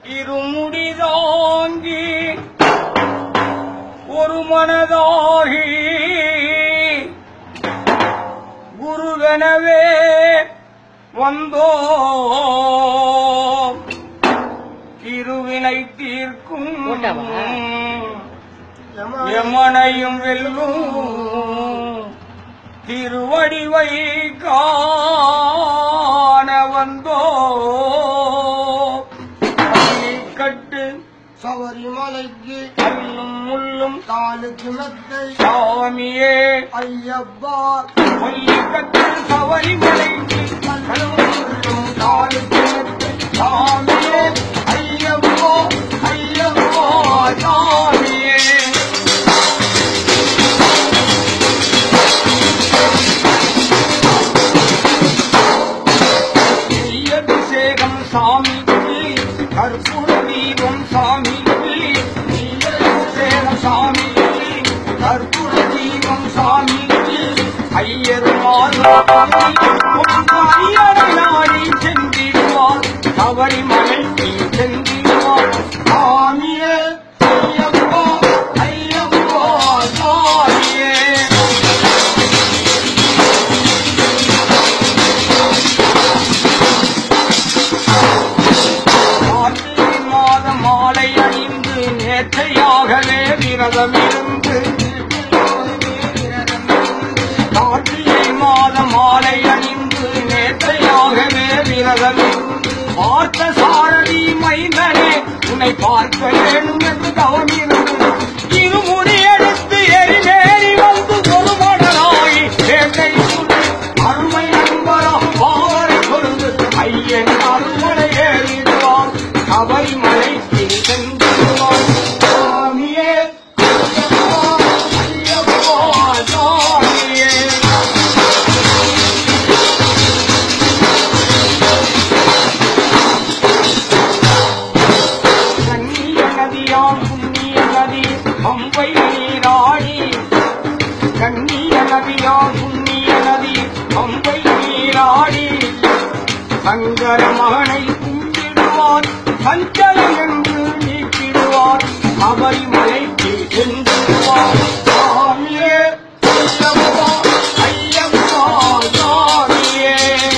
இருமுடி தாங்கி ஒரு மனதாகி குருவெனவே வந்தோ இருவினை தீர்க்கும் போட்டாவா? எமனையும் வெல்லும் திருவடிவை காண வந்தோ கட்டு சபரிமலைக்கு கல்லும் முள்ளும் காலுக்கு மெத்தை சாமியே ஐயப்பா கொல்லிக்கட்டு சபரிமலைக்கு கல்லும் முள்ளும் காலுக்கு மெத்தை சாமியே ஐயப்போ ஐயப்போ சாமியே அபிஷேகம் சாமிக்கு கற்பூர தீபம் சாமிக்கு அபிஷேகம் சாமிக்கு கற்பூர தீபம் சாமிக்கு ஐயர் ஐயரை நாடி சென்றிடுவார் சபரிமலைக்கு சென்றிடுவார் சாமியே ஐயப்போ ஐயப்போ சாமியே கார்த்திகை மாத மாலை அணிந்து நேற்றையாகவே விரதம் இருந்து கார்த்திகை மாத மாலை அணிந்து நேற்றையாகவே விரதம் இருந்து பார்த்த சாரதி மைந்தனே உன்னை பார்க்க வேண்டும் என்று தவம் இருந்து இருமுடி எடுத்து எரிமேறி வந்து ஒரு மடலாகி வேட்டை சுடு அருமை நண்பரா பாவரை கொண்டு ஐயன் அருமலை ஏறிடுவான் சபரிமலைக்கு சென்றுவான் சாமியே ஐயப்பா, சாமியே கண்ணிய நதியாம் புண்ணிய நதி பம்பை நீராடி கண்ணிய நதியாம் புண்ணிய நதி பம்பை நீராடி சங்கர மகனை கும்பிடுவார் சஞ்சலம் என்று நீக்கிடுவார் சபரிமலைக்கு சென்றுவார் சாமியே ஐயப்பா ஐயப்பா சாமியே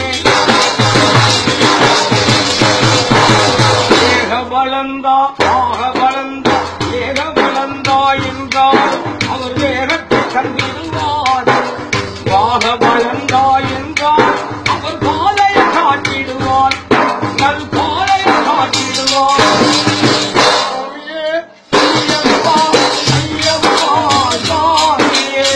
ஏக பலந்தா ஆக பலந்தா ஏக பலந்தா என்றால் அவர் வேகத்தை கண்டிடுவார் வாக பலந்தா என்றால் அவர் பாதையை காட்டிடுவார் நல் பாதையை காட்டிடுவார் சாமியே, ஐயப்பா, ஐயப்பா, சாமியே.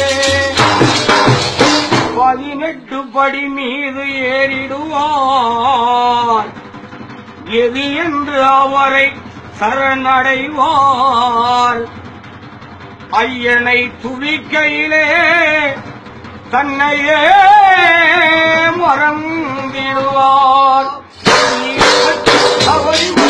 பதினெட்டு படி மீது ஏறிடுவார் எது என்று அவரை சரணடைவார் ஐயனை துதிக்கையிலே தன்னையே மறந்திடுவார் சபரிமலை